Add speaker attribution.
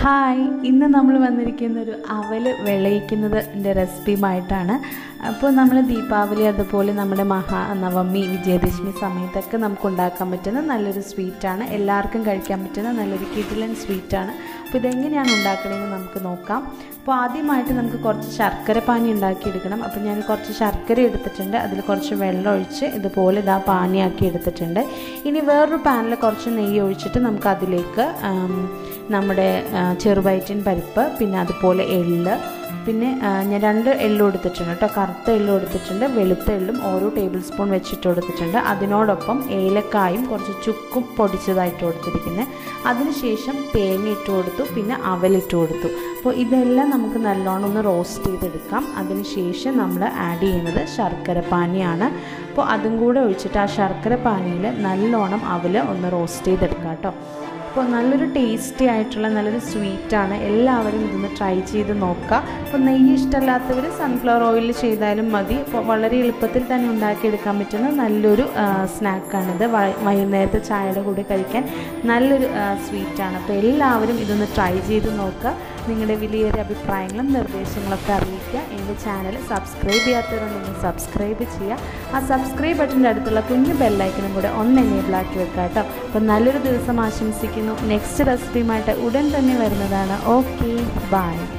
Speaker 1: hi ഇന്ന് നമ്മൾ വന്നിരിക്കുന്ന ഒരു അവൽ വിളയിക്കുന്നതിൻ്റെ റെസിപ്പിയുമായിട്ടാണ് അപ്പോൾ നമ്മൾ ദീപാവലി അതുപോലെ നമ്മുടെ മഹാ നവമി വിജയദശമി സമയത്തൊക്കെ നമുക്ക് ഉണ്ടാക്കാൻ പറ്റുന്ന നല്ലൊരു സ്വീറ്റാണ് എല്ലാവർക്കും കഴിക്കാൻ പറ്റുന്ന നല്ലൊരു കിടിലൻ സ്വീറ്റാണ് അപ്പോൾ ഇതെങ്ങനെയാണ് ഉണ്ടാക്കണമെന്ന് നമുക്ക് നോക്കാം അപ്പോൾ ആദ്യമായിട്ട് നമുക്ക് കുറച്ച് ശർക്കര പാനി ഉണ്ടാക്കിയെടുക്കണം അപ്പോൾ ഞാൻ കുറച്ച് ശർക്കര എടുത്തിട്ടുണ്ട് അതിൽ കുറച്ച് വെള്ളം ഒഴിച്ച് ഇതുപോലെ ഇതാ പാനിയാക്കി എടുത്തിട്ടുണ്ട് ഇനി വേറൊരു പാനിൽ കുറച്ച് നെയ്യ് ഒഴിച്ചിട്ട് നമുക്ക് അതിലേക്ക് നമ്മുടെ ചെറുവയറ്റിൻ പരിപ്പ് പിന്നെ അതുപോലെ എള്ള് പിന്നെ ഞാൻ രണ്ട് എള്ളും എടുത്തിട്ടുണ്ട് കേട്ടോ കറുത്ത എള്ളും എടുത്തിട്ടുണ്ട് വെളുത്ത എള്ളും ഓരോ ടേബിൾ സ്പൂൺ വെച്ചിട്ട് കൊടുത്തിട്ടുണ്ട് അതിനോടൊപ്പം ഏലക്കായും കുറച്ച് ചുക്കും പൊടിച്ചതായിട്ട് കൊടുത്തിരിക്കുന്നത് അതിനുശേഷം തേങ്ങ ഇട്ട് കൊടുത്തു പിന്നെ അവലിട്ട് കൊടുത്തു അപ്പോൾ ഇതെല്ലാം നമുക്ക് നല്ലോണം ഒന്ന് റോസ്റ്റ് ചെയ്തെടുക്കാം അതിനുശേഷം നമ്മൾ ആഡ് ചെയ്യുന്നത് ശർക്കര പാനിയാണ് അപ്പോൾ അതും കൂടെ ഒഴിച്ചിട്ട് ആ ശർക്കര പാനിയിൽ നല്ലോണം അവൽ ഒന്ന് റോസ്റ്റ് ചെയ്തെടുക്കാം കേട്ടോ അപ്പോൾ നല്ലൊരു ടേസ്റ്റി ആയിട്ടുള്ള നല്ലൊരു സ്വീറ്റാണ് എല്ലാവരും ഇതൊന്ന് ട്രൈ ചെയ്ത് നോക്കുക അപ്പോൾ നെയ്യ് ഇഷ്ടമല്ലാത്തവർ സൺഫ്ലവർ ഓയിൽ ചെയ്താലും മതി അപ്പോൾ വളരെ എളുപ്പത്തിൽ തന്നെ ഉണ്ടാക്കിയെടുക്കാൻ പറ്റുന്ന നല്ലൊരു സ്നാക്കാണിത് വൈകുന്നേരത്തെ ചായയുടെ കൂടെ കഴിക്കാൻ നല്ലൊരു സ്വീറ്റാണ് അപ്പോൾ എല്ലാവരും ഇതൊന്ന് ട്രൈ ചെയ്ത് നോക്കുക നിങ്ങളുടെ വലിയൊരു അഭിപ്രായങ്ങളും നിർദ്ദേശങ്ങളൊക്കെ അറിയിക്കുക എൻ്റെ ചാനൽ സബ്സ്ക്രൈബ് ചെയ്യാത്തവരുണ്ടെങ്കിൽ സബ്സ്ക്രൈബ് ചെയ്യുക ആ സബ്സ്ക്രൈബ് ബട്ടൻ്റെ അടുത്തുള്ള കുഞ്ഞു ബെല്ലൈക്കനും കൂടെ ഒന്ന് എനേബിൾ ആക്കി വെക്കുക കേട്ടോ അപ്പോൾ നല്ലൊരു ദിവസം ആശംസിക്കുന്നു നെക്സ്റ്റ് റെസിപ്പിയുമായിട്ട് ഉടൻ തന്നെ വരുന്നതാണ് ഓക്കെ ബൈ